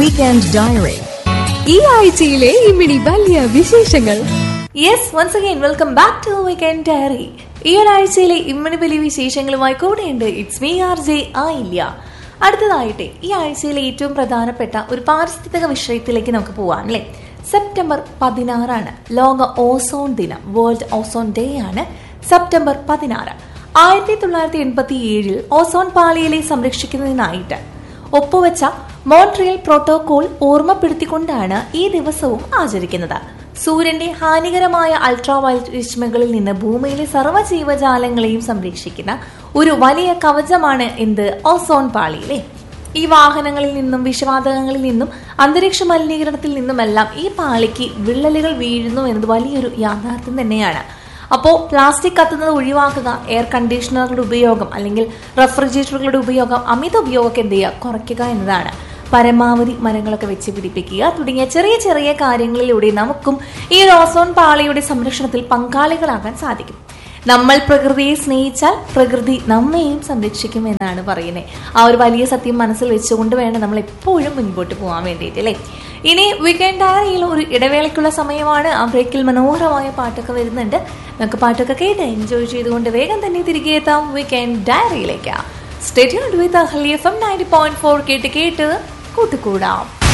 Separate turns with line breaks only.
weekend diary ഈ ആഴ്ചയിലെ ഇമ്മിണി വലിയ വിശേഷങ്ങൾ
yes once again welcome back to weekend diary ഈ ഒരാഴ്ചയിലെ ഇമ്മണി വലിയ വിശേഷങ്ങളുമായി കൂടെയുണ്ട് ഇറ്റ്സ് മീ ആർ ജെ ആ ഇല്ല അടുത്തതായിട്ട് ഈ ആഴ്ചയിലെ ഏറ്റവും പ്രധാനപ്പെട്ട ഒരു പാരിസ്ഥിതിക വിഷയത്തിലേക്ക് നമുക്ക് പോവാം അല്ലേ സെപ്റ്റംബർ പതിനാറാണ് ലോക ഓസോൺ ദിനം വേൾഡ് ഓസോൺ ഡേ ആണ് സെപ്റ്റംബർ പതിനാറ് ആയിരത്തി തൊള്ളായിരത്തി എൺപത്തി ഏഴിൽ ഓസോൺ പാളിയിലെ സംരക്ഷിക്കുന്നതിനായിട്ട് ഒപ്പുവെച്ച മോൺട്രിയൽ പ്രോട്ടോകോൾ ഓർമ്മപ്പെടുത്തിക്കൊണ്ടാണ് ഈ ദിവസവും ആചരിക്കുന്നത് സൂര്യന്റെ ഹാനികരമായ അൾട്രാവയലറ്റ് രശ്മികളിൽ നിന്ന് ഭൂമിയിലെ സർവ്വ ജീവജാലങ്ങളെയും സംരക്ഷിക്കുന്ന ഒരു വലിയ കവചമാണ് എന്ത് ഓസോൺ പാളിയിലെ ഈ വാഹനങ്ങളിൽ നിന്നും വിഷവാതകങ്ങളിൽ നിന്നും അന്തരീക്ഷ മലിനീകരണത്തിൽ നിന്നുമെല്ലാം ഈ പാളിക്ക് വിള്ളലുകൾ വീഴുന്നു എന്നത് വലിയൊരു യാഥാർത്ഥ്യം തന്നെയാണ് അപ്പോൾ പ്ലാസ്റ്റിക് കത്തുന്നത് ഒഴിവാക്കുക എയർ കണ്ടീഷണറുകളുടെ ഉപയോഗം അല്ലെങ്കിൽ റെഫ്രിജറേറ്ററുകളുടെ ഉപയോഗം അമിത ഉപയോഗം എന്ത് ചെയ്യുക കുറയ്ക്കുക എന്നതാണ് പരമാവധി മരങ്ങളൊക്കെ വെച്ച് പിടിപ്പിക്കുക തുടങ്ങിയ ചെറിയ ചെറിയ കാര്യങ്ങളിലൂടെ നമുക്കും ഈ ഒരു ഓസോൺ പാളിയുടെ സംരക്ഷണത്തിൽ പങ്കാളികളാകാൻ സാധിക്കും നമ്മൾ പ്രകൃതിയെ സ്നേഹിച്ചാൽ പ്രകൃതി നമ്മെയും സംരക്ഷിക്കും എന്നാണ് പറയുന്നത് ആ ഒരു വലിയ സത്യം മനസ്സിൽ വെച്ചുകൊണ്ട് വേണം നമ്മൾ എപ്പോഴും മുൻപോട്ട് പോകാൻ വേണ്ടിയിട്ട് അല്ലേ ഇനി വീക്കെൻഡ് ഡയറിയിൽ ഒരു ഇടവേളയ്ക്കുള്ള സമയമാണ് ആ ബ്രേക്കിൽ മനോഹരമായ പാട്ടൊക്കെ വരുന്നുണ്ട് നമുക്ക് പാട്ടൊക്കെ കേട്ട് എൻജോയ് ചെയ്തുകൊണ്ട് വേഗം തന്നെ തിരികെ എത്താം വീക്കെൻഡ് ഡയറിയിലേക്ക് stay with Ahli F M ninety point four കേട്ട് കേട്ട് കൂട്ടുകൂടാം